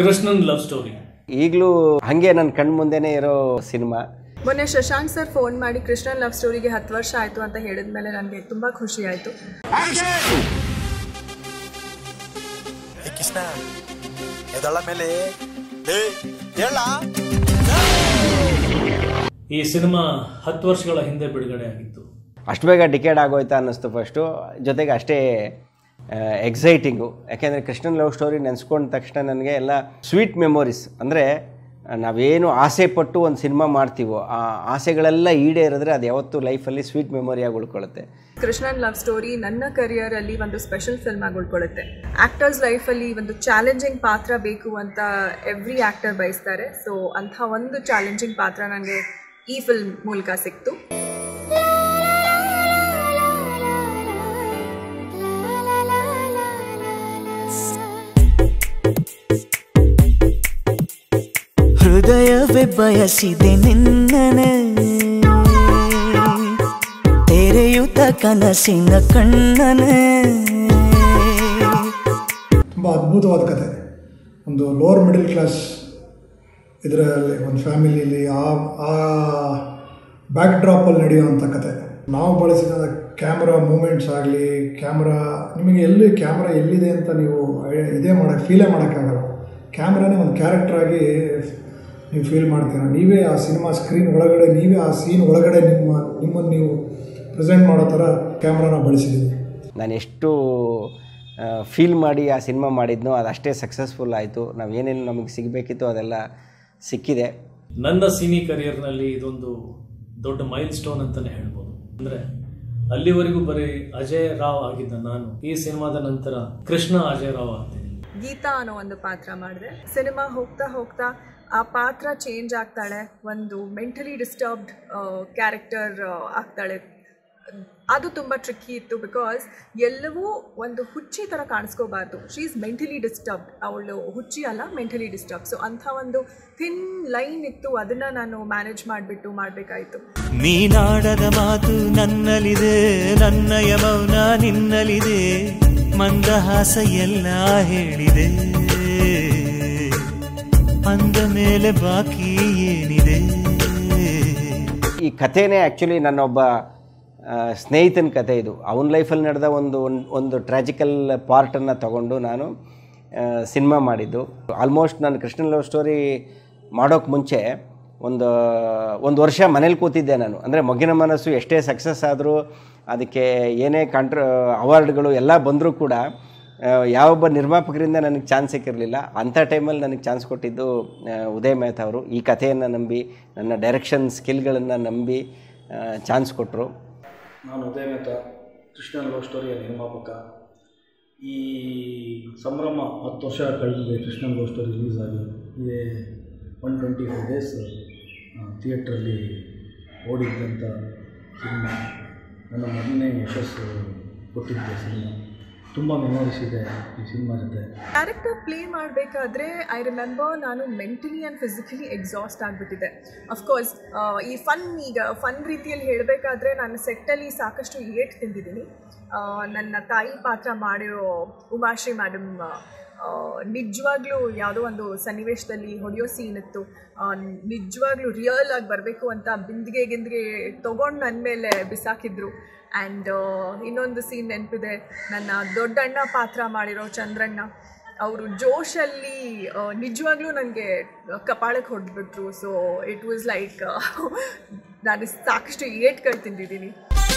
Krishnan love story ಈಗಲೂ ಹಾಗೆ ನನ್ನ ಕಣ್ಣು ಮುಂದೆನೇ ಇರೋ ಸಿನಿಮಾ ಮೊನ್ನೆ ಶಶಾಂಕ್ ಸರ್ ಫೋನ್ ಮಾಡಿ ಕೃಷ್ಣನ್ ಲವ್ ಸ್ಟೋರಿಗೆ ಹತ್ತು ವರ್ಷ ಆಯಿತು ಅಂತ ಹೇಳಿದ್ಮೇಲೆ ನನಗೆ ತುಂಬ ಖುಷಿ ಆಯಿತು ಏ ಕೃಷ್ಣ ಎದಳ ಮೇಲೆ ಲೇ ಹೇಳ ಈ ಸಿನಿಮಾ ಹತ್ತು ವರ್ಷಗಳ ಹಿಂದೆ ಬಿಡುಗಡೆ ಆಗಿತ್ತು ಅಷ್ಟು ಬೇಗ ಡಿಕೇಡ್ ಆಗೋಯ್ತಾ ಅನ್ನಿಸ್ತು ಫಸ್ಟು ಜೊತೆಗೆ ಅಷ್ಟೇ ಎಕ್ಸೈಟಿಂಗು ಯಾಕೆಂದರೆ ಕೃಷ್ಣನ್ ಲವ್ ಸ್ಟೋರಿ ನೆನೆಸ್ಕೊಂಡ ತಕ್ಷಣ ನನಗೆ ಎಲ್ಲ ಸ್ವೀಟ್ ಮೆಮೊರೀಸ್ ಅಂದರೆ ನಾವೇನು ಆಸೆ ಪಟ್ಟು ಒಂದು ಸಿನಿಮಾ ಮಾಡ್ತೀವೋ ಆ ಆಸೆಗಳೆಲ್ಲ ಈಡೇರಿದ್ರೆ ಅದು ಯಾವತ್ತೂ ಲೈಫಲ್ಲಿ ಸ್ವೀಟ್ ಮೆಮೊರಿಯಾಗಿ ಉಳ್ಕೊಳ್ಳುತ್ತೆ ಕೃಷ್ಣನ್ ಲವ್ ಸ್ಟೋರಿ ನನ್ನ ಕರಿಯರಲ್ಲಿ ಒಂದು ಸ್ಪೆಷಲ್ ಫಿಲ್ಮ್ ಆಗಿ ಉಳ್ಕೊಳ್ಳುತ್ತೆ ಆ್ಯಕ್ಟರ್ಸ್ ಲೈಫಲ್ಲಿ ಒಂದು ಚಾಲೆಂಜಿಂಗ್ ಪಾತ್ರ ಬೇಕು ಅಂತ ಎವ್ರಿ ಆ್ಯಕ್ಟರ್ ಬಯಸ್ತಾರೆ ಸೊ ಅಂಥ ಒಂದು ಚಾಲೆಂಜಿಂಗ್ ಪಾತ್ರ ನನಗೆ ಈ ಫಿಲ್ಮ್ ಮೂಲಕ ಸಿಕ್ತು ಹೃದಯವೇ ಬಯಸಿದೆ ನಿನ್ನನೆ ತೆರೆಯುತ್ತ ಕನಸಿನ ಕಣ್ಣನೆ ತುಂಬ ಅದ್ಭುತವಾದ ಕತೆ ಒಂದು ಲೋವರ್ ಮಿಡಲ್ ಕ್ಲಾಸ್ ಇದರಲ್ಲಿ ಒಂದು ಫ್ಯಾಮಿಲಿಲಿ ಆ ಆ ಬ್ಯಾಕ್ ಡ್ರಾಪಲ್ಲಿ ನಡೆಯುವಂಥ ಕತೆ ನಾವು ಬಳಸಿದ ಕ್ಯಾಮ್ರಾ ಮೂಮೆಂಟ್ಸ್ ಆಗಲಿ ಕ್ಯಾಮ್ರಾ ನಿಮಗೆ ಎಲ್ಲಿ ಕ್ಯಾಮ್ರಾ ಎಲ್ಲಿದೆ ಅಂತ ನೀವು ಐ- ಇದೇ ಮಾಡೋಕ್ಕೆ ಫೀಲೇ ಮಾಡೋಕ್ಕಾಗಲ್ಲ ಕ್ಯಾಮ್ರಾನೇ ಒಂದು ಕ್ಯಾರೆಕ್ಟರ್ ಆಗಿ ನೀವು ಫೀಲ್ ಮಾಡ್ತೀರ ನೀವೇ ಆ ಸಿನಿಮಾ ಸ್ಕ್ರೀನ್ ಒಳಗಡೆ ನೀವೇ ಆ ಸೀನ್ ಒಳಗಡೆ ನಿಮ್ಮ ನಿಮ್ಮನ್ನು ನೀವು ಪ್ರೆಸೆಂಟ್ ಮಾಡೋ ಥರ ಕ್ಯಾಮ್ರಾನ ಬಳಸಿದ್ದೀವಿ ನಾನು ಎಷ್ಟು ಫೀಲ್ ಮಾಡಿ ಆ ಸಿನಿಮಾ ಮಾಡಿದ್ನೋ ಅದು ಅಷ್ಟೇ ಸಕ್ಸಸ್ಫುಲ್ ಆಯಿತು ನಾವು ಏನೇನು ನಮಗೆ ಸಿಗಬೇಕಿತ್ತು ಅದೆಲ್ಲ ಸಿಕ್ಕಿದೆ ನನ್ನ ಸಿನಿ ಕರಿಯರ್ನಲ್ಲಿ ಇದೊಂದು ದೊಡ್ಡ ಮೈಲ್ ಸ್ಟೋನ್ ಅಂತಾನೆ ಹೇಳ್ಬೋದು ಅಂದ್ರೆ ಅಲ್ಲಿವರೆಗೂ ಬರೀ ಅಜಯ್ ರಾವ್ ಆಗಿದ್ದ ನಾನು ಈ ಸಿನಿಮಾದ ನಂತರ ಕೃಷ್ಣ ಅಜಯ್ ರಾವ್ ಆಗ್ತೀನಿ ಗೀತಾ ಅನ್ನೋ ಒಂದು ಪಾತ್ರ ಮಾಡಿದೆ ಸಿನಿಮಾ ಹೋಗ್ತಾ ಹೋಗ್ತಾ ಆ ಪಾತ್ರ ಚೇಂಜ್ ಆಗ್ತಾಳೆ ಒಂದು ಮೆಂಟಲಿ ಡಿಸ್ಟರ್ಬ್ಡ್ ಕ್ಯಾರೆಕ್ಟರ್ ಆಗ್ತಾಳೆ ಅದು ತುಂಬ ಟ್ರಿಕ್ಕಿ ಇತ್ತು ಬಿಕಾಸ್ ಎಲ್ಲವೂ ಒಂದು ಹುಚ್ಚಿ ಥರ ಕಾಣಿಸ್ಕೋಬಾರ್ದು ಶೀ ಈಸ್ ಮೆಂಟಲಿ ಡಿಸ್ಟರ್ಬ್ಡ್ ಅವಳು ಹುಚ್ಚಿ ಅಲ್ಲ ಮೆಂಟಲಿ ಡಿಸ್ಟರ್ಬ್ ಸೊ ಅಂಥ ಒಂದು ಥಿನ್ ಲೈನ್ ಇತ್ತು ಅದನ್ನು ನಾನು ಮ್ಯಾನೇಜ್ ಮಾಡಿಬಿಟ್ಟು ಮಾಡಬೇಕಾಯಿತು ನೀನಾಡದ ಮಾತು ನನ್ನಲ್ಲಿದೆ ನನ್ನಯ ಮೌನ ನಿನ್ನಲ್ಲಿದೆ ಮಂದಹಾಸ ಎಲ್ಲ ಹೇಳಿದೆ ಅಂದ ಮೇಲೆ ಬಾಕಿ ಏನಿದೆ ಈ ಕಥೆನೇ ಆ್ಯಕ್ಚುಲಿ ನನ್ನೊಬ್ಬ ಆ, ಸ್ನೇಹಿತನ ಕತೆ ಇದು ಅವನ ಲೈಫಲ್ಲಿ ನಡೆದ ಒಂದು ಒಂದ್- ಒಂದು ಟ್ರ್ಯಾಜಿಕಲ್ ಪಾರ್ಟನ್ನು ತಗೊಂಡು ನಾನು ಸಿನಿಮಾ ಮಾಡಿದ್ದು ಆಲ್ಮೋಸ್ಟ್ ನಾನು ಕೃಷ್ಣ ಲವ್ ಸ್ಟೋರಿ ಮಾಡೋಕ್ಕೆ ಮುಂಚೆ ಒಂದು ಒಂದು ವರ್ಷ ಮನೇಲಿ ಕೂತಿದ್ದೆ ನಾನು ಅಂದರೆ ಮೊಗ್ಗಿನ ಮನಸ್ಸು ಎಷ್ಟೇ ಸಕ್ಸಸ್ ಆದರೂ ಅದಕ್ಕೆ ಏನೇ ಕಾಂಟ್ರ ಅವಾರ್ಡ್ಗಳು ಎಲ್ಲ ಬಂದರೂ ಕೂಡ ಆ, ಯಾವೊಬ್ಬ ನಿರ್ಮಾಪಕರಿಂದ ನನಗೆ ಚಾನ್ಸ್ ಸಿಕ್ಕಿರಲಿಲ್ಲ ಅಂಥ ಟೈಮಲ್ಲಿ ನನಗೆ ಚಾನ್ಸ್ ಕೊಟ್ಟಿದ್ದು ಆ, ಉದಯ್ ಮೆಹ್ತಾ ಅವರು ಈ ಕಥೆಯನ್ನು ನಂಬಿ ನನ್ನ ಡೈರೆಕ್ಷನ್ ಸ್ಕಿಲ್ಗಳನ್ನು ನಂಬಿ ಚಾನ್ಸ್ ಕೊಟ್ಟರು ನಾನು ಉದಯ ಮೆಹ್ತಾ ಕೃಷ್ಣ ಲವ್ ಸ್ಟೋರಿಯ ನಿರ್ಮಾಪಕ ಈ ಸಂಭ್ರಮ ಹತ್ತು ವರ್ಷ ಕಳೆದಿದೆ ಕೃಷ್ಣ ಲವ್ ಸ್ಟೋರಿ ರಿಲೀಸ್ ಆಗಿ ಇದೇ ಒನ್ ಟ್ವೆಂಟಿ ಫೈವ್ ಡೇಸ್ ಥಿಯೇಟ್ರಲ್ಲಿ ಓಡಿದ್ದಂಥ ಸಿನಿಮಾ ನನ್ನ ಮೊದಲನೇ ಯಶಸ್ಸು ಕೊಟ್ಟಿದ್ದೆ ಸಿನಿಮಾ ತುಂಬ ಮೆಮೊರೀಸ್ ಇದೆ ಈ ಸಿನಿಮಾ ಜೊತೆ ಕ್ಯಾರೆಕ್ಟರ್ ಪ್ಲೇ ಮಾಡಬೇಕಾದ್ರೆ ಐ ರಿಮೆಂಬರ್ ನಾನು ಮೆಂಟಲಿ ಆ್ಯಂಡ್ ಫಿಸಿಕಲಿ ಎಕ್ಸಾಸ್ಟ್ ಆಗಿಬಿಟ್ಟಿದೆ ಅಫ್ಕೋರ್ಸ್ ಈ ಫನ್ ಈಗ ಫನ್ ರೀತಿಯಲ್ಲಿ ಹೇಳಬೇಕಾದ್ರೆ ನಾನು ಸೆಟ್ಟಲ್ಲಿ ಸಾಕಷ್ಟು ಏಟ್ ತಿಂದಿದ್ದೀನಿ ಆ, ನನ್ನ ತಾಯಿ ಪಾತ್ರ ಮಾಡಿರೋ ಉಮಾಶ್ರೀ ಮೇಡಮ್ ನಿಜವಾಗ್ಲೂ ಯಾವುದೋ ಒಂದು ಸನ್ನಿವೇಶದಲ್ಲಿ ಹೊಡೆಯೋ ಸೀನ್ ಇತ್ತು ನಿಜವಾಗ್ಲೂ ರಿಯಲ್ ಆಗಿ ಬರಬೇಕು ಅಂತ ಬಿಂದಿಗೆ ಗಿಂದಿಗೆ ತೊಗೊಂಡು ನನ್ನ ಮೇಲೆ ಬಿಸಾಕಿದ್ರು ಆ್ಯಂಡ್ ಇನ್ನೊಂದು ಸೀನ್ ನೆನಪಿದೆ ನನ್ನ ದೊಡ್ಡಣ್ಣ ಪಾತ್ರ ಮಾಡಿರೋ ಚಂದ್ರಣ್ಣ ಅವರು ಜೋಶಲ್ಲಿ ನಿಜವಾಗ್ಲೂ ನನಗೆ ಕಪಾಳಕ್ಕೆ ಹೊಡೆದ್ಬಿಟ್ರು ಸೊ ಇಟ್ ವಾಸ್ ಲೈಕ್ ನಾನು ಸಾಕಷ್ಟು ಏಟ್ಗಳು ತಿಂದಿದ್ದೀನಿ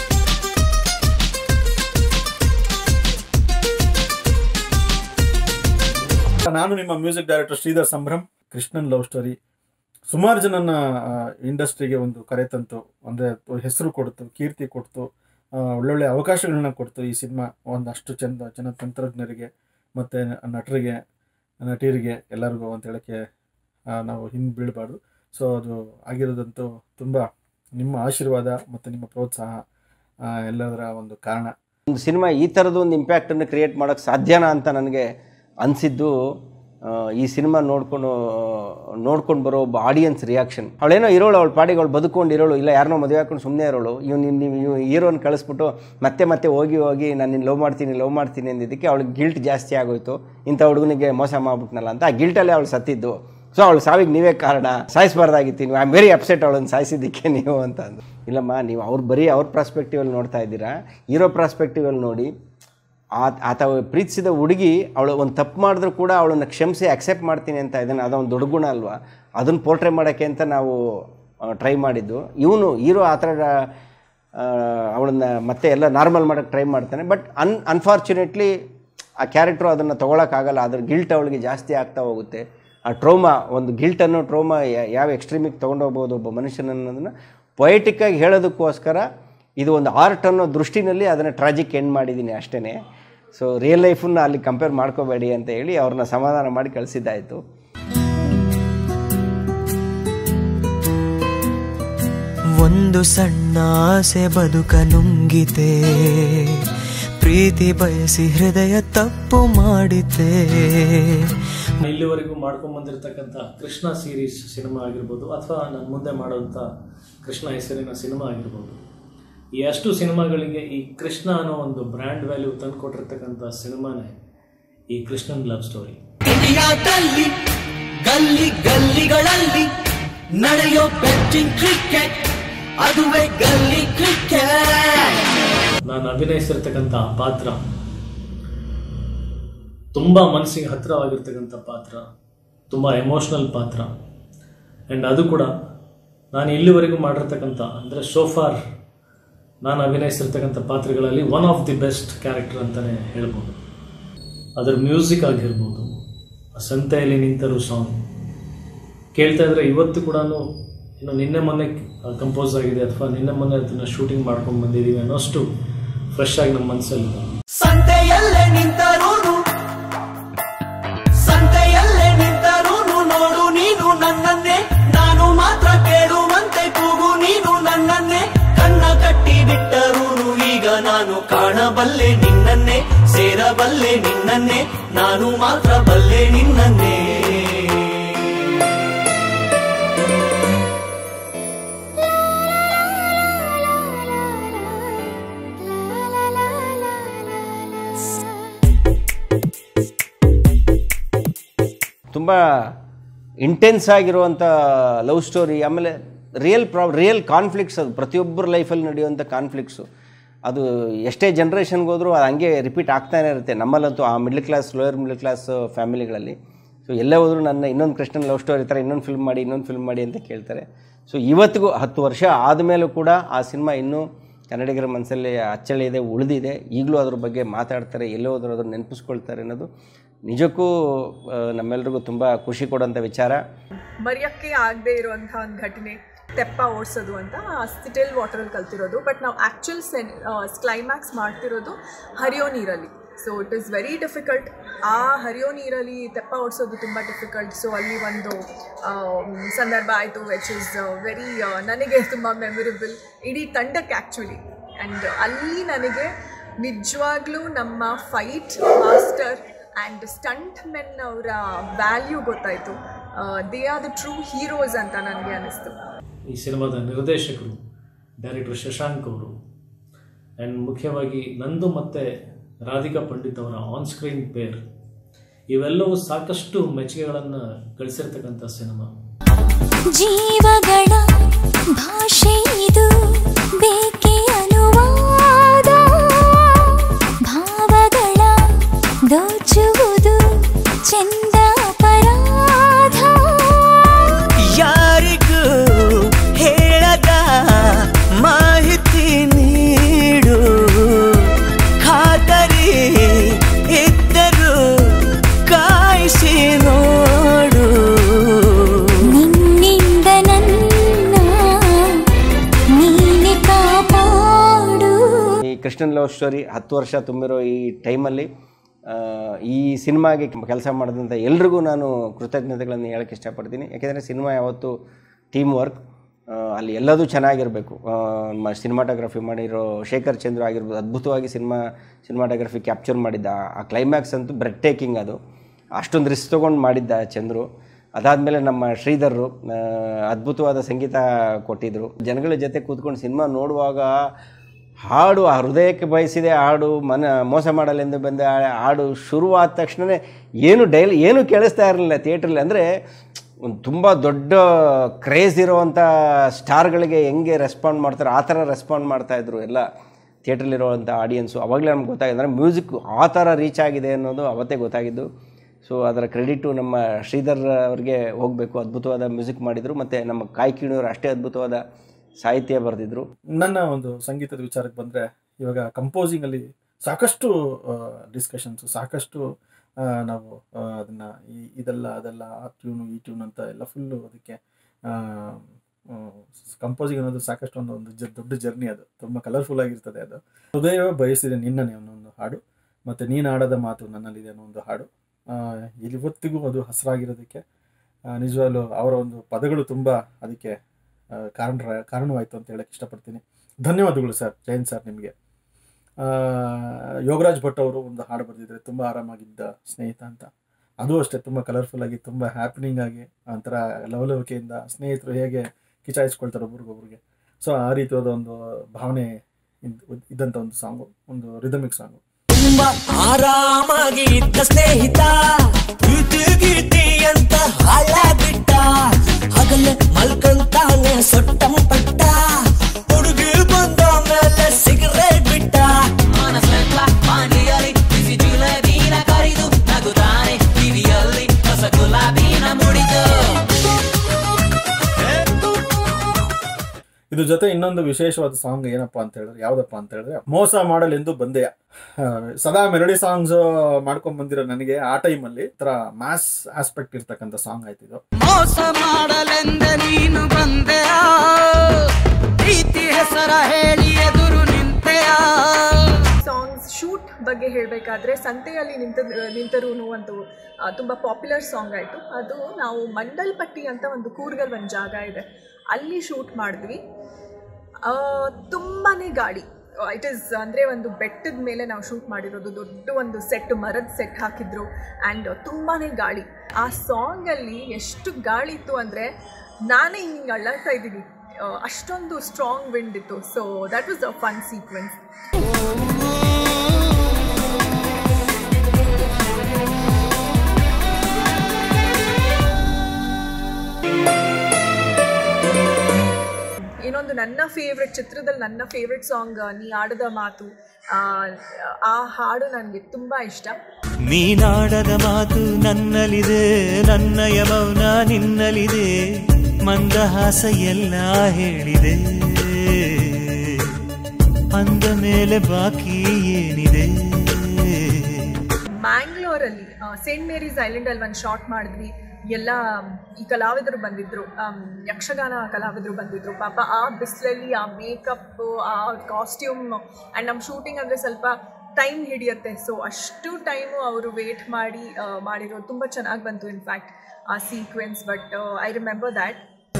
ನಾನು ನಿಮ್ಮ music director Sridhar Sambhram Krishnan love story ಸುಮಾರು ಜನನ ಇಂಡಸ್ಟ್ರಿಗೆ ಒಂದು ಕರೆ ತಂತು ಅಂದರೆ ಹೆಸರು ಕೊಡ್ತು ಕೀರ್ತಿ ಕೊಡ್ತು ಆ, ಒಳ್ಳೊಳ್ಳೆ ಅವಕಾಶಗಳನ್ನ ಕೊಡ್ತು ಈ ಸಿನಿಮಾ ಒಂದಷ್ಟು ಚಂದ ಜನ ತಂತ್ರಜ್ಞರಿಗೆ ಮತ್ತು ನಟರಿಗೆ ನಟಿಯರಿಗೆ ಎಲ್ಲರಿಗೂ ಅಂತ ಹೇಳೋಕ್ಕೆ ಆ, ನಾವು ಹಿಂದೆ ಬೀಳಬಾರ್ದು ಸೊ ಅದು ಆಗಿರೋದಂತೂ ತುಂಬ ನಿಮ್ಮ ಆಶೀರ್ವಾದ ಮತ್ತು ನಿಮ್ಮ ಪ್ರೋತ್ಸಾಹ ಆ, ಎಲ್ಲದರ ಒಂದು ಕಾರಣ ಒಂದು ಸಿನಿಮಾ ಈ ಥರದ್ದು ಒಂದು ಇಂಪ್ಯಾಕ್ಟನ್ನು ಕ್ರಿಯೇಟ್ ಮಾಡೋಕ್ಕೆ ಸಾಧ್ಯನಾ ಅಂತ ನನಗೆ ಅನಿಸಿದ್ದು ಆ, ಈ ಸಿನಿಮಾ ನೋಡ್ಕೊಂಡು ನೋಡ್ಕೊಂಡು ಬರೋ ಒಬ್ಬ ಆಡಿಯನ್ಸ್ ರಿಯಾಕ್ಷನ್ ಅವಳೇನೋ ಇರೋಳು ಅವಳು ಪಾಡಿಗೆ ಅವಳು ಬದುಕೊಂಡು ಇರೋಳು ಇಲ್ಲ ಯಾರನ್ನೋ ಮದುವೆ ಹಾಕೊಂಡು ಸುಮ್ಮನೆ ಇರೋಳು ಇವ್ನು ನೀವು ನೀವು ಹೀರೋನ ಕಳಿಸ್ಬಿಟ್ಟು ಮತ್ತೆ ಮತ್ತೆ ಹೋಗಿ ಹೋಗಿ ನಾನು ನಿನ್ನ ಲವ್ ಮಾಡ್ತೀನಿ ಲವ್ ಮಾಡ್ತೀನಿ ಅಂದಿದ್ದಕ್ಕೆ ಅವಳಿಗೆ ಗಿಲ್ಟ್ ಜಾಸ್ತಿ ಆಗೋಯ್ತು ಇಂಥ ಹುಡುಗನಿಗೆ ಮೋಸ ಮಾಡ್ಬಿಟ್ನಲ್ಲ ಅಂತ ಆ ಗಿಲ್ಟಲ್ಲೇ ಅವಳು ಸತ್ತಿದ್ದು ಸೊ ಅವಳು ಸಾವಿಗೆ ನೀವೇ ಕಾರಣ ಸಾಯಿಸಬಾರ್ದಾಗಿತ್ತು ನೀವು ಐ ಆಮ್ ವೆರಿ ಅಪ್ಸೆಟ್ ಅವಳನ್ನು ಸಾಯಿಸಿದ್ದಕ್ಕೆ ನೀವು ಅಂತ ಅಂದು ಇಲ್ಲಮ್ಮ ನೀವು ಅವ್ರು ಬರೀ ಅವ್ರ ಪ್ರಾಸ್ಪೆಕ್ಟಿವಲ್ಲಿ ನೋಡ್ತಾ ಇದ್ದೀರಾ ಹೀರೋ ಪ್ರಾಸ್ಪೆಕ್ಟಿವಲ್ಲಿ ನೋಡಿ ಆ ಆತ ಪ್ರೀತಿಸಿದ ಹುಡುಗಿ ಅವಳು ಒಂದು ತಪ್ಪು ಮಾಡಿದ್ರು ಕೂಡ ಅವಳನ್ನು ಕ್ಷಮಿಸಿ ಅಕ್ಸೆಪ್ಟ್ ಮಾಡ್ತೀನಿ ಅಂತ ಇದನ್ನು ಅದೊಂದು ದೊಡ್ಡ ಗುಣ ಅಲ್ವಾ ಅದನ್ನು ಪೋರ್ಟ್ರೇ ಮಾಡೋಕ್ಕೆ ಅಂತ ನಾವು ಟ್ರೈ ಮಾಡಿದ್ದು ಇವನು ಹೀರೋ ಆ ಥರ ಅವಳನ್ನು ಮತ್ತೆ ಎಲ್ಲ ನಾರ್ಮಲ್ ಮಾಡೋಕ್ಕೆ ಟ್ರೈ ಮಾಡ್ತಾನೆ ಬಟ್ ಅನ್ ಅನ್ಫಾರ್ಚುನೇಟ್ಲಿ ಆ ಕ್ಯಾರೆಕ್ಟ್ರು ಅದನ್ನು ತೊಗೊಳಕ್ಕಾಗಲ್ಲ ಅದ್ರ ಗಿಲ್ಟ್ ಅವಳಿಗೆ ಜಾಸ್ತಿ ಆಗ್ತಾ ಹೋಗುತ್ತೆ ಆ ಟ್ರೋಮಾ ಒಂದು ಗಿಲ್ಟನ್ನು ಟ್ರೋಮಾ ಯಾವ ಎಕ್ಸ್ಟ್ರೀಮಿಗೆ ತೊಗೊಂಡೋಗ್ಬೋದು ಒಬ್ಬ ಮನುಷ್ಯನನ್ನೋದನ್ನು ಪೊಯೆಟಿಕ್ಕಾಗಿ ಹೇಳೋದಕ್ಕೋಸ್ಕರ ಇದು ಒಂದು ಆರ್ಟ್ ಅನ್ನೋ ದೃಷ್ಟಿನಲ್ಲಿ ಅದನ್ನು ಟ್ರಾಜಿಕ್ ಎಂಡ್ ಮಾಡಿದ್ದೀನಿ ಅಷ್ಟೇ ಸೊ ರಿಯಲ್ ಲೈಫನ್ನು ಅಲ್ಲಿ ಕಂಪೇರ್ ಮಾಡ್ಕೋಬೇಡಿ ಅಂತ ಹೇಳಿ ಅವ್ರನ್ನ ಸಮಾಧಾನ ಮಾಡಿ ಕಳಿಸಿದ್ದಾಯಿತು ಒಂದು ಸಣ್ಣ ಆಸೆ ಬದುಕ ನುಂಗಿತೆ ಪ್ರೀತಿ ಬಯಸಿ ಹೃದಯ ತಪ್ಪು ಮಾಡಿತೆ ಇಲ್ಲಿವರೆಗೂ ಮಾಡ್ಕೊಂಡ್ ಬಂದಿರತಕ್ಕಂಥ ಕೃಷ್ಣ ಸೀರೀಸ್ ಸಿನಿಮಾ ಆಗಿರ್ಬೋದು ಅಥವಾ ನಾನು ಮುಂದೆ ಮಾಡುವಂಥ ಕೃಷ್ಣ ಹೆಸರಿನ ಸಿನಿಮಾ ಆಗಿರ್ಬೋದು ಈ ಅಷ್ಟು ಸಿನಿಮಾಗಳಿಗೆ ಈ ಕೃಷ್ಣ ಅನ್ನೋ ಒಂದು ಬ್ರ್ಯಾಂಡ್ ವ್ಯಾಲ್ಯೂ ತಂದು ಕೊಟ್ಟಿರ್ತಕ್ಕಂಥ ಸಿನಿಮಾನೇ ಈ ಕೃಷ್ಣನ್ ಲವ್ ಸ್ಟೋರಿ ಇಂಡಿಯಾದಲ್ಲಿ ಗಲ್ಲಿ ಗಲ್ಲಿಗಳಲ್ಲಿ ನಡೆಯೋ ಬೆಟ್ಟಿಂಗ್ ಕ್ರಿಕೆಟ್ ಅದುವೇ ಗಲ್ಲಿ ಕ್ರಿಕೆಟ್ ನಾನು ಅಭಿನಯಿಸಿರ್ತಕ್ಕಂಥ ಆ ಪಾತ್ರ ತುಂಬ ಮನಸ್ಸಿಗೆ ಹತ್ತಿರವಾಗಿರ್ತಕ್ಕಂಥ ಪಾತ್ರ ತುಂಬ ಎಮೋಷ್ನಲ್ ಪಾತ್ರ ಆ್ಯಂಡ್ ಅದು ಕೂಡ ನಾನು ಇಲ್ಲಿವರೆಗೂ ಮಾಡಿರ್ತಕ್ಕಂಥ ಅಂದರೆ ಸೋಫಾರ್ ನಾನು ಅಭಿನಯಿಸಿರ್ತಕ್ಕಂಥ ಪಾತ್ರಗಳಲ್ಲಿ one of the best character ಅಂತಲೇ ಹೇಳ್ಬೋದು ಅದರ ಮ್ಯೂಸಿಕ್ ಆಗಿರ್ಬೋದು ಆ ಸಂತೆಯಲ್ಲಿ ನಿಂತರು ಸಾಂಗ್ ಕೇಳ್ತಾ ಇದ್ರೆ ಇವತ್ತು ಕೂಡ ಇನ್ನು ನಿನ್ನೆ ಮೊನ್ನೆ ಕಂಪೋಸ್ ಆಗಿದೆ ಅಥವಾ ನಿನ್ನೆ ಮೊನ್ನೆ ಅದನ್ನು ಶೂಟಿಂಗ್ ಮಾಡ್ಕೊಂಡು ಬಂದಿದ್ದೀವಿ ಅನ್ನೋಷ್ಟು ಫ್ರೆಶ್ ಆಗಿ ನಮ್ಮ ಮನಸ್ಸಲ್ಲಿ ಸಂತೆಯಲ್ಲೇ ನಿಂತರೂನು ಸಂತೆಯಲ್ಲೇ ನಿಂತರೂನು ನೋಡು ನೀನು ನನ್ನನ್ನೇ ನಾನು ಮಾತ್ರ ಕೇಳುವಂತೆ ಕೂಗು ನೀನು ನನ್ನನ್ನೇ ಕಣ್ಣ ಕಟ್ಟಿ ಬಿಟ್ಟರೂನು ಈಗ ನಾನು ಕಾಣಬಲ್ಲೆ ನಿನ್ನನ್ನೇ ಸೇರಬಲ್ಲೆ ನಿನ್ನನ್ನೇ ನಾನು ಮಾತ್ರ ಬಲ್ಲೆ ನಿನ್ನನ್ನೇ ತುಂಬ ಇಂಟೆನ್ಸ್ ಆಗಿರುವಂಥ ಲವ್ ಸ್ಟೋರಿ ಆಮೇಲೆ ರಿಯಲ್ ಪ್ರಾ ರಿಯಲ್ ಕಾನ್ಫ್ಲಿಕ್ಟ್ಸ್ ಅದು ಪ್ರತಿಯೊಬ್ಬರ ಲೈಫಲ್ಲಿ ನಡೆಯುವಂಥ ಕಾನ್ಫ್ಲಿಕ್ಟ್ಸು ಅದು ಎಷ್ಟೇ ಜನ್ರೇಷನ್ಗೆ ಹೋದರೂ ಅದು ಹಂಗೆ ರಿಪೀಟ್ ಆಗ್ತಾನೆ ಇರುತ್ತೆ ನಮ್ಮಲ್ಲಂತೂ ಆ middle class lower middle class ಫ್ಯಾಮಿಲಿಗಳಲ್ಲಿ ಸೊ ಎಲ್ಲೇ ಹೋದರೂ ನನ್ನ ಇನ್ನೊಂದು ಕೃಷ್ಣನ್ ಲವ್ ಸ್ಟೋರಿ ಥರ ಇನ್ನೊಂದು ಫಿಲ್ಮ್ ಮಾಡಿ ಇನ್ನೊಂದು ಫಿಲ್ಮ್ ಮಾಡಿ ಅಂತ ಕೇಳ್ತಾರೆ ಸೊ ಇವತ್ತಿಗೂ ಹತ್ತು ವರ್ಷ ಆದಮೇಲೂ ಕೂಡ ಆ ಸಿನಿಮಾ ಇನ್ನೂ ಕನ್ನಡಿಗರ ಮನಸ್ಸಲ್ಲಿ ಅಚ್ಚಳಿದೆ ಉಳಿದಿದೆ ಈಗಲೂ ಅದ್ರ ಬಗ್ಗೆ ಮಾತಾಡ್ತಾರೆ ಎಲ್ಲೇ ಹೋದರೂ ಅದನ್ನು ನೆನಪಿಸ್ಕೊಳ್ತಾರೆ ಅನ್ನೋದು ನಿಜಕ್ಕೂ ಆ, ನಮ್ಮೆಲ್ರಿಗೂ ತುಂಬ ಖುಷಿ ಕೊಡೋಂಥ ವಿಚಾರ ಮರೆಯೋಕ್ಕೆ ಆಗದೆ ಇರುವಂಥ ಒಂದು ಘಟನೆ ತೆಪ್ಪ ಓಡಿಸೋದು ಅಂತ ಸ್ಟಿಲ್ ವಾಟರಲ್ಲಿ ಕಲ್ತಿರೋದು ಬಟ್ ನಾವು ಆ್ಯಕ್ಚುಲ್ ಸೆನ್ ಕ್ಲೈಮ್ಯಾಕ್ಸ್ ಮಾಡ್ತಿರೋದು ಹರಿಯೋ ನೀರಲ್ಲಿ so it is very difficult ಆ ಹರಿಯೋ ನೀರಲ್ಲಿ ತೆಪ್ಪ ಓಡಿಸೋದು ತುಂಬ ಡಿಫಿಕಲ್ಟ್ ಸೊ ಅಲ್ಲಿ ಒಂದು ಆಮ್, ಸಂದರ್ಭ ಆಯಿತು ವಿಚ್ ಇಸ್ ವೆರಿ ನನಗೆ ತುಂಬ ಮೆಮೊರೇಬಲ್ ಇಡೀ ತಂಡಕ್ಕೆ ಆ್ಯಕ್ಚುಲಿ ಆ್ಯಂಡ್ ಅಲ್ಲಿ ನನಗೆ ನಿಜವಾಗ್ಲೂ ನಮ್ಮ fight master and stunt men ಅವರ ವ್ಯಾಲ್ಯೂ ಗೊತ್ತಾಯಿತು they are the true heroes ಅಂತ ನನಗೆ ಅನ್ನಿಸ್ತು ಈ ಸಿನಿಮಾದ ನಿರ್ದೇಶಕರು ಡೈರೆಕ್ಟರ್ ಶಶಾಂಕ್ ಅವರು ಆ್ಯಂಡ್ ಮುಖ್ಯವಾಗಿ ನಂದು ಮತ್ತು ರಾಧಿಕಾ ಪಂಡಿತ್ ಅವರ ಆನ್ ಸ್ಕ್ರೀನ್ ಪೇರ್ ಇವೆಲ್ಲವೂ ಸಾಕಷ್ಟು ಮೆಚ್ಚುಗೆಗಳನ್ನು ಗಳಿಸಿರ್ತಕ್ಕಂಥ ಸಿನಿಮಾ ಜೀವಗಳ ಭಾಷೆ ಇದು ಬೇಕೆ ಅನುವಾದ ಭಾವಗಳ ದೋಚುವುದು ಚೆಂದ ಅಪರಾಧ ಯಾರಿಗೂ ಹೇಳದ ಮಾಹಿತಿ ನೀಡು ಖಾತರಿ ಇದ್ದರೂ ಕಾಯಿಸಿ ನೋಡು ನಿನ್ನಿಂದ ನನ್ನ ನೀನೆ ಕಾಪಾಡು ಈ ಕೃಷ್ಣನ್ ಲವ್ ಸ್ಟೋರಿ ಹತ್ತು ವರ್ಷ ತುಂಬಿರೋ ಈ ಟೈಮಲ್ಲಿ ಆ, ಈ ಸಿನಿಮಾಗೆ ಕೆಲಸ ಮಾಡಿದಂಥ ಎಲ್ರಿಗೂ ನಾನು ಕೃತಜ್ಞತೆಗಳನ್ನು ಹೇಳೋಕ್ಕೆ ಇಷ್ಟಪಡ್ತೀನಿ ಯಾಕೆಂದರೆ ಸಿನಿಮಾ ಯಾವತ್ತು ಟೀಮ್ ವರ್ಕ್ ಅಲ್ಲಿ ಎಲ್ಲದೂ ಚೆನ್ನಾಗಿರಬೇಕು ನಮ್ಮ ಸಿನಿಮಾಟೋಗ್ರಫಿ ಮಾಡಿರೋ ಶೇಖರ್ ಚಂದ್ರ ಆಗಿರ್ಬೋದು ಅದ್ಭುತವಾಗಿ ಸಿನಿಮಾ ಸಿನಿಮಾಟೋಗ್ರಫಿ ಕ್ಯಾಪ್ಚರ್ ಮಾಡಿದ್ದ ಆ ಕ್ಲೈಮ್ಯಾಕ್ಸ್ ಅಂತೂ ಬ್ರೆಡ್ ಟೇಕಿಂಗ್ ಅದು ಅಷ್ಟೊಂದು ರಿಸ್ಕ್ ತೊಗೊಂಡು ಮಾಡಿದ್ದ ಚಂದ್ರು ಅದಾದಮೇಲೆ ನಮ್ಮ ಶ್ರೀಧರ್ರು ಆ, ಅದ್ಭುತವಾದ ಸಂಗೀತ ಕೊಟ್ಟಿದ್ದರು ಜನಗಳ ಜೊತೆ ಕೂತ್ಕೊಂಡು ಸಿನಿಮಾ ನೋಡುವಾಗ ಹಾಡು ಆ ಹೃದಯಕ್ಕೆ ಬಯಸಿದೆ ಹಾಡು ಮನ ಮೋಸ ಮಾಡಲೆಂದು ಬಂದ ಆ- ಹಾಡು ಶುರುವಾದ ತಕ್ಷಣವೇ ಏನು ಡೈಲಿ ಏನು ಕೇಳಿಸ್ತಾ ಇರಲಿಲ್ಲ ಥಿಯೇಟ್ರಲ್ಲಿ ಅಂದರೆ ಒಂದು ತುಂಬ ದೊಡ್ಡ ಕ್ರೇಜ್ ಇರೋವಂಥ ಸ್ಟಾರ್ಗಳಿಗೆ ಹೆಂಗೆ ರೆಸ್ಪಾಂಡ್ ಮಾಡ್ತಾರೆ ಆ ಥರ ರೆಸ್ಪಾಂಡ್ ಮಾಡ್ತಾಯಿದ್ರು ಎಲ್ಲ ಥಿಯೇಟ್ರಲ್ಲಿರುವಂಥ ಆಡಿಯನ್ಸು ಅವಾಗಲೇ ನಮ್ಗೆ ಗೊತ್ತಾಗಿದೆ ಅಂದರೆ ಮ್ಯೂಸಿಕ್ ಆ ಥರ ರೀಚ್ ಆಗಿದೆ ಅನ್ನೋದು ಅವತ್ತೇ ಗೊತ್ತಾಗಿದ್ದು ಸೊ ಅದರ ಕ್ರೆಡಿಟು ನಮ್ಮ ಶ್ರೀಧರ್ ಅವ್ರಿಗೆ ಹೋಗಬೇಕು ಅದ್ಭುತವಾದ ಮ್ಯೂಸಿಕ್ ಮಾಡಿದರು ಮತ್ತು ನಮ್ಮ ಕಾಯ್ಕಿಣಿಯವರು ಅಷ್ಟೇ ಅದ್ಭುತವಾದ ಸಾಹಿತ್ಯ ಬರೆದಿದ್ರು ನನ್ನ ಒಂದು ಸಂಗೀತದ ವಿಚಾರಕ್ಕೆ ಬಂದರೆ ಇವಾಗ ಕಂಪೋಸಿಂಗಲ್ಲಿ ಸಾಕಷ್ಟು ಡಿಸ್ಕಷನ್ಸು ಸಾಕಷ್ಟು ಆ, ನಾವು ಆ, ಅದನ್ನ ಈ ಇದೆಲ್ಲ ಅದೆಲ್ಲ ಆ ಟ್ಯೂನು ಈ ಟ್ಯೂನ್ ಅಂತ ಎಲ್ಲ ಫುಲ್ಲು ಅದಕ್ಕೆ ಕಂಪೋಸಿಂಗ್ ಅನ್ನೋದು ಸಾಕಷ್ಟು ಒಂದು ಒಂದು ಜ ದೊಡ್ಡ ಜರ್ನಿ ಅದು ತುಂಬ ಕಲರ್ಫುಲ್ ಆಗಿರ್ತದೆ ಅದು ಹೃದಯ ಬಯಸಿದೆ ನಿನ್ನನೆ ಅನ್ನೋ ಒಂದು ಹಾಡು ಮತ್ತು ನೀನು ಆಡದ ಮಾತು ನನ್ನಲ್ಲಿದೆ ಅನ್ನೋ ಒಂದು ಹಾಡು ಆ, ಇವತ್ತಿಗೂ ಅದು ಹಸಿರಾಗಿರೋದಕ್ಕೆ ನಿಜವಾಗ್ಲೂ ಅವರ ಒಂದು ಪದಗಳು ತುಂಬ ಅದಕ್ಕೆ ಆ, ಕಾರಣ ಕಾರಣವಾಯಿತು ಅಂತ ಹೇಳಕ್ಕೆ ಇಷ್ಟಪಡ್ತೀನಿ ಧನ್ಯವಾದಗಳು ಸರ್ ಜಯಂತ್ ಸರ್ ನಿಮಗೆ ಯೋಗರಾಜ್ ಭಟ್ ಅವರು ಒಂದು ಹಾಡು ಬರೆದಿದ್ದಾರೆ ತುಂಬ ಆರಾಮಾಗಿದ್ದ ಸ್ನೇಹಿತ ಅಂತ ಅದು ಅಷ್ಟೇ ತುಂಬ ಕಲರ್ಫುಲ್ ಆಗಿ ತುಂಬ ಹ್ಯಾಪನಿಂಗ್ ಆಗಿ ಒಂಥರ ಲವಲವಿಕೆಯಿಂದ ಸ್ನೇಹಿತರು ಹೇಗೆ ಕಿಚಾಯಿಸ್ಕೊಳ್ತಾರೆ ಒಬ್ರಿಗೊಬ್ರಿಗೆ ಸೊ ಆ ರೀತಿಯಾದ ಒಂದು ಭಾವನೆ ಇದ್- ಇದ್ದಂಥ ಒಂದು ಸಾಂಗು ಒಂದು ರಿದಮಿಕ್ ಸಾಂಗು ತುಂಬಾ ಆರಾಮಾಗಿ ಇದ್ದ ಸ್ನೇಹಿತ ಗೀತಿ ಗೀತಿ ಅಂತ ಹಾಳಾಗ್ಬಿಟ್ಟ ಹಗಲೆ ಮಲ್ಕಂತಾನೆ ಸೊಟ್ಟಂ ಪಟ್ಟ ಹುಡುಗಿ ಬಂದ ಮೇಲೆ ಸಿಗರೇಟ್ ಬಿಟ್ಟ ಮನಸ್ಸೆಲ್ಲ ಪಾಂಡಿಯಲ್ಲಿ ಬಿಸಿ ಜುಲಬೀನ ಕರಿದು ನಗುತ್ತಾನೆ ಕಿವಿಯಲ್ಲಿ ಹೊಸ ಗುಲಾಬಿನ ಮುಡಿದು ಇದ್ರ ಜೊತೆ ಇನ್ನೊಂದು ವಿಶೇಷವಾದ ಸಾಂಗ್ ಏನಪ್ಪಾ ಅಂತ ಹೇಳಿದ್ರೆ ಯಾವ್ದಪ್ಪ ಅಂತ ಹೇಳಿದ್ರೆ ಮೋಸ ಮಾಡಲೆಂದು ಬಂದೆಯ ಆ, ಸದಾ ಮೆಲಡಿ ಸಾಂಗ್ಸ್ ಮಾಡ್ಕೊಂಡ್ ಬಂದಿರೋ ನನಗೆ ಆ ಟೈಮಲ್ಲಿ ತರ ಮ್ಯಾಸ್ ಆಸ್ಪೆಕ್ಟ್ ಇರ್ತಕ್ಕಂಥ ಸಾಂಗ್ ಆಯ್ತು ಇದು ಮೋಸ ಮಾಡಲೆಂದ ನೀನು ಬಂದೆಯ ಪ್ರೀತಿ ಹೆಸರ ಹೇಳಿ ಎದುರು ನಿಂತೆಯ ಸಾಂಗ್ಸ್ ಶೂಟ್ ಬಗ್ಗೆ ಹೇಳಬೇಕಾದ್ರೆ ಸಂತೆಯಲ್ಲಿ ನಿಂತ ನಿಂತರೂ ಒಂದು ಆ, ತುಂಬ ಪಾಪ್ಯುಲರ್ ಸಾಂಗ್ ಆಯಿತು ಅದು ನಾವು ಮಂಡಲ್ಪಟ್ಟಿ ಅಂತ ಒಂದು ಕೂರ್ಗಲ್ ಒಂದು ಜಾಗ ಇದೆ ಅಲ್ಲಿ ಶೂಟ್ ಮಾಡಿದ್ವಿ ತುಂಬಾ ಗಾಳಿ ಇಟ್ ಈಸ್ ಅಂದರೆ ಒಂದು ಬೆಟ್ಟದ ಮೇಲೆ ನಾವು ಶೂಟ್ ಮಾಡಿರೋದು ದೊಡ್ಡ ಒಂದು ಸೆಟ್ ಮರದ ಸೆಟ್ ಹಾಕಿದ್ರು ಆ್ಯಂಡ್ ತುಂಬಾ ಗಾಳಿ ಆ ಸಾಂಗಲ್ಲಿ ಎಷ್ಟು ಗಾಳಿ ಇತ್ತು ಅಂದರೆ ನಾನೇ ಹಿಂಗೆ ಅಳ್ಳಾಡ್ತಾ ಇದ್ದೀನಿ ಆ, ಅಷ್ಟೊಂದು ಸ್ಟ್ರಾಂಗ್ ವಿಂಡ್ ಇತ್ತು so that was a fun sequence ಇನ್ನೊಂದು ನನ್ನ ಫೇವ್ರೆಟ್ ಚಿತ್ರದಲ್ಲಿ ನನ್ನ ಫೇವ್ರೆಟ್ ಸಾಂಗ್ ನೀ ಆಡದ ಮಾತು ಆ, ಆ ಹಾಡು ನನಗೆ ತುಂಬ ಇಷ್ಟ ನೀನಾಡದ ಮಾತು ನನ್ನಲ್ಲಿದೆ ನನ್ನಯ ಮೌನ ನಿನ್ನಲ್ಲಿದೆ ಮಂದಹಾಸ ಎಲ್ಲ ಹೇಳಿದೆ ಅಂದ ಮೇಲೆ ಬಾಕಿ ಏನಿದೆ ಮ್ಯಾಂಗ್ಳೂರಲ್ಲಿ ಸೇಂಟ್ ಮೇರೀಸ್ ಐಲ್ಯಾಂಡಲ್ಲಿ ಒಂದು ಶಾಟ್ ಮಾಡಿದ್ವಿ ಎಲ್ಲ ಈ ಕಲಾವಿದರು ಬಂದಿದ್ರು ಆಮ್, ಯಕ್ಷಗಾನ ಕಲಾವಿದರು ಬಂದಿದ್ರು ಪಾಪ ಆ ಬಿಸಿಲಲ್ಲಿ ಆ ಮೇಕಪ್ ಆ ಕಾಸ್ಟ್ಯೂಮ್ ಆ್ಯಂಡ್ ನಮ್ಮ ಶೂಟಿಂಗ್ ಅಂದರೆ ಸ್ವಲ್ಪ ಟೈಮ್ ಹಿಡಿಯುತ್ತೆ ಸೊ ಅಷ್ಟು ಟೈಮು ಅವರು ವೇಟ್ ಮಾಡಿ ಆ, ಮಾಡಿರೋದು ತುಂಬ ಚೆನ್ನಾಗಿ ಬಂತು ಇನ್ಫ್ಯಾಕ್ಟ್ ಆ sequence but I remember that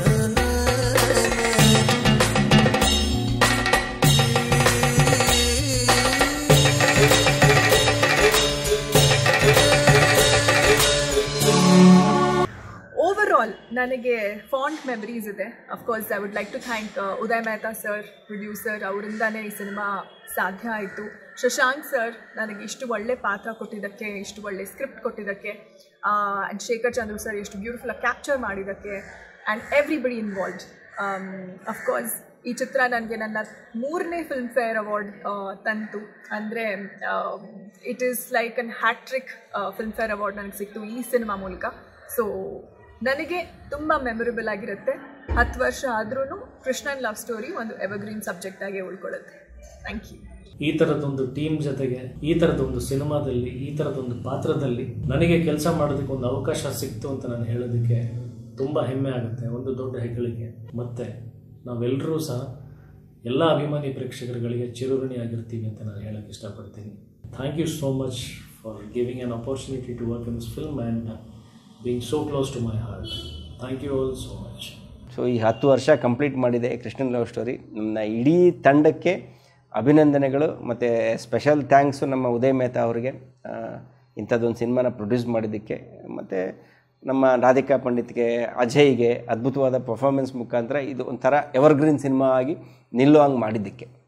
overall ನನಗೆ ಫಾಂಟ್ ಮೆಮರೀಸ್ ಇದೆ of course I would like to thank Uday Mehta sir producer ಅವರಿಂದಾನೇ ಈ ಸಿನಿಮಾ ಸಾಧ್ಯ ಆಯಿತು ಶಶಾಂಕ್ ಸರ್ ನನಗೆ ಇಷ್ಟು ಒಳ್ಳೆ ಪಾತ್ರ ಕೊಟ್ಟಿದ್ದಕ್ಕೆ ಇಷ್ಟು ಒಳ್ಳೆ ಸ್ಕ್ರಿಪ್ಟ್ ಕೊಟ್ಟಿದ್ದಕ್ಕೆ ಆ್ಯಂಡ್ ಶೇಖರ್ ಚಂದ್ರು ಸರ್ ಎಷ್ಟು ಬ್ಯೂಟಿಫುಲ್ಲಾಗಿ ಕ್ಯಾಪ್ಚರ್ ಮಾಡಿದ್ದಕ್ಕೆ ಆ್ಯಂಡ್ ಎವ್ರಿಬಡಿ ಇನ್ವಾಲ್ವ್ಡ್ ಅಫ್ಕೋರ್ಸ್ ಈ ಚಿತ್ರ ನನಗೆ ನನ್ನ ಮೂರನೇ ಫಿಲ್ಮ್ ಫೇರ್ ಅವಾರ್ಡ್ ತಂತು ಅಂದರೆ it is like an hat-trick Filmfare award ನನಗೆ ಸಿಕ್ತು ಈ ಸಿನಿಮಾ ಮೂಲಕ ಸೊ ನನಗೆ ತುಂಬ ಮೆಮೊರಬಲ್ ಆಗಿರುತ್ತೆ ಹತ್ತು ವರ್ಷ ಆದ್ರೂ ಕೃಷ್ಣನ್ ಲವ್ ಸ್ಟೋರಿ ಒಂದು ಎವರ್ಗ್ರೀನ್ ಸಬ್ಜೆಕ್ಟ್ ಆಗಿ ಉಳ್ಕೊಳ್ಳುತ್ತೆ ಥ್ಯಾಂಕ್ ಯು ಈ ಥರದೊಂದು ಟೀಮ್ ಜೊತೆಗೆ ಈ ಥರದೊಂದು ಸಿನಿಮಾದಲ್ಲಿ ಈ ಥರದೊಂದು ಪಾತ್ರದಲ್ಲಿ ನನಗೆ ಕೆಲಸ ಮಾಡೋದಕ್ಕೆ ಒಂದು ಅವಕಾಶ ಸಿಕ್ತು ಅಂತ ನಾನು ಹೇಳೋದಕ್ಕೆ ತುಂಬ ಹೆಮ್ಮೆ ಆಗುತ್ತೆ ಒಂದು ದೊಡ್ಡ ಹೆಗ್ಗಳಿಕೆ ಮತ್ತು ನಾವೆಲ್ಲರೂ ಸಹ ಎಲ್ಲ ಅಭಿಮಾನಿ ಪ್ರೇಕ್ಷಕರುಗಳಿಗೆ ಚಿರಋಣಿಯಾಗಿರ್ತೀವಿ ಅಂತ ನಾನು ಹೇಳೋಕ್ಕೆ ಇಷ್ಟಪಡ್ತೀನಿ thank you so much for giving an opportunity to work in this film and being so close to my heart thank you all so much so ಈ ಹತ್ತು ವರ್ಷ ಕಂಪ್ಲೀಟ್ ಮಾಡಿದೆ ಕೃಷ್ಣನ್ ಲವ್ ಸ್ಟೋರಿ ನಮ್ಮ ಇಡೀ ತಂಡಕ್ಕೆ ಅಭಿನಂದನೆಗಳು ಮತ್ತು ಸ್ಪೆಷಲ್ ಥ್ಯಾಂಕ್ಸು ನಮ್ಮ ಉದಯ್ ಮೆಹ್ತಾ ಅವರಿಗೆ ಆ, ಇಂಥದ್ದೊಂದು ಸಿನಿಮಾನ ಪ್ರೊಡ್ಯೂಸ್ ಮಾಡಿದ್ದಕ್ಕೆ ಮತ್ತು ನಮ್ಮ ರಾಧಿಕಾ ಪಂಡಿತ್ಗೆ ಅಜಯ್ಗೆ ಅದ್ಭುತವಾದ ಪರ್ಫಾರ್ಮೆನ್ಸ್ ಮುಖಾಂತರ ಇದು ಒಂಥರ ಎವರ್ಗ್ರೀನ್ ಸಿನಿಮಾ ಆಗಿ ನಿಲ್ಲೋ ಹಂಗೆ ಮಾಡಿದ್ದಕ್ಕೆ